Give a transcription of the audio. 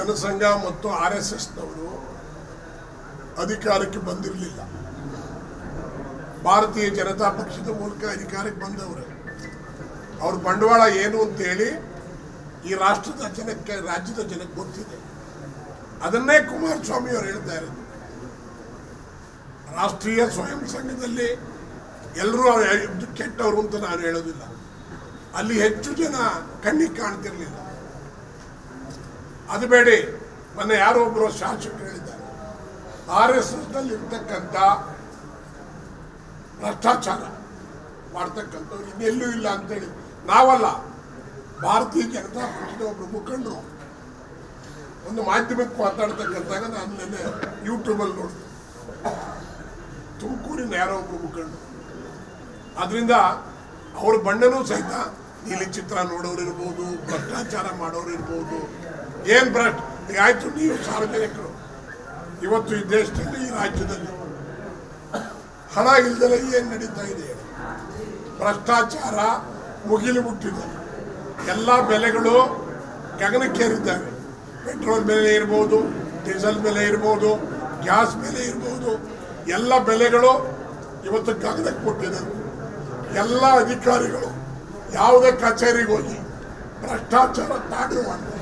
ಜನಸಂಘ ಮತ್ತು R S ಎಸ್ನವರು ಅಧಿಕಾರಕ್ಕೆ ಬಂದಿರಲಿಲ್ಲ ಭಾರತೀಯ ಜನತಾ ಪಕ್ಷದ ಮೂಲಕ ಅಧಿಕಾರಕ್ಕೆ ಬಂದವರು ಅವ್ರ ಬಂಡವಾಳ ಏನು ಅಂತೇಳಿ ಈ ರಾಷ್ಟ್ರದ ಜನಕ್ಕೆ ರಾಜ್ಯದ ಜನಕ್ಕೆ ಗೊತ್ತಿದೆ ಅದನ್ನೇ ಕುಮಾರಸ್ವಾಮಿ ಅವರು ಹೇಳ್ತಾ ಇರೋದು ರಾಷ್ಟ್ರೀಯ ಸ್ವಯಂ ಸಂಘದಲ್ಲಿ ಎಲ್ಲರೂ ಕೆಟ್ಟವರು ಅಂತ ನಾನು ಹೇಳೋದಿಲ್ಲ ಅಲ್ಲಿ ಹೆಚ್ಚು ಜನ ಕಣ್ಣಿಗೆ ಕಾಣ್ತಿರ್ಲಿಲ್ಲ ಅದು ಬೇಡಿ ಮೊನ್ನೆ ಯಾರೋ ಒಬ್ಬರು ಶಾಸಕರು ಹೇಳಿದ್ದಾರೆ ಆರ್ ಎಸ್ ಎಸ್ ನಲ್ಲಿ ಇರ್ತಕ್ಕಂಥ ಭ್ರಷ್ಟಾಚಾರ ಮಾಡ್ತಕ್ಕಂಥವ್ರು ಇನ್ನೆಲ್ಲೂ ಇಲ್ಲ ಅಂತೇಳಿ ನಾವಲ್ಲ ಭಾರತೀಯ ಜನತಾ ಪಕ್ಷದ ಒಬ್ಬರು ಮುಖಂಡರು ಒಂದು ಮಾಧ್ಯಮಕ್ಕೆ ಮಾತಾಡ್ತಕ್ಕಂಥಾಗ ನಾನು ನೆನ್ನೆ ಯೂಟ್ಯೂಬಲ್ಲಿ ನೋಡಿದೆ ತುಮಕೂರಿನ ಯಾರೋ ಒಬ್ಬರು ಮುಖಂಡರು ಅದರಿಂದ ಅವ್ರ ಬಣ್ಣನೂ ಸಹಿತ ನೀಲಿ ಚಿತ್ರ ನೋಡೋರು ಇರ್ಬೋದು ಭ್ರಷ್ಟಾಚಾರ ಮಾಡೋರು ಇರ್ಬೋದು ಏನು ಭ್ರಷ್ಟ ಈಗ ಆಯ್ತು ನೀವು ಸಾರ್ವಜನಿಕರು ಇವತ್ತು ಈ ದೇಶದಲ್ಲಿ ಈ ರಾಜ್ಯದಲ್ಲಿ ಹಣ ಇಲ್ದಲೆ ಏನು ನಡೀತಾ ಇದೆ ಹೇಳಿ? ಭ್ರಷ್ಟಾಚಾರ ಮುಗಿಲು ಮುಟ್ಟಿದೆ ಎಲ್ಲ ಬೆಲೆಗಳು ಗಗನಕ್ಕೇರಿದ್ದಾವೆ ಪೆಟ್ರೋಲ್ ಬೆಲೆ ಇರ್ಬೋದು ಡೀಸೆಲ್ ಬೆಲೆ ಇರ್ಬೋದು ಗ್ಯಾಸ್ ಬೆಲೆ ಇರ್ಬೋದು ಎಲ್ಲ ಬೆಲೆಗಳು ಇವತ್ತು ಗಗನಕ್ಕೆ ಮುಟ್ಟಿದೆ ಎಲ್ಲ ಅಧಿಕಾರಿಗಳು ಯಾವುದೇ ಕಚೇರಿಗೆ ಹೋಗಿ ಭ್ರಷ್ಟಾಚಾರ ತಾಂಡು ಮಾಡ್ತಾರೆ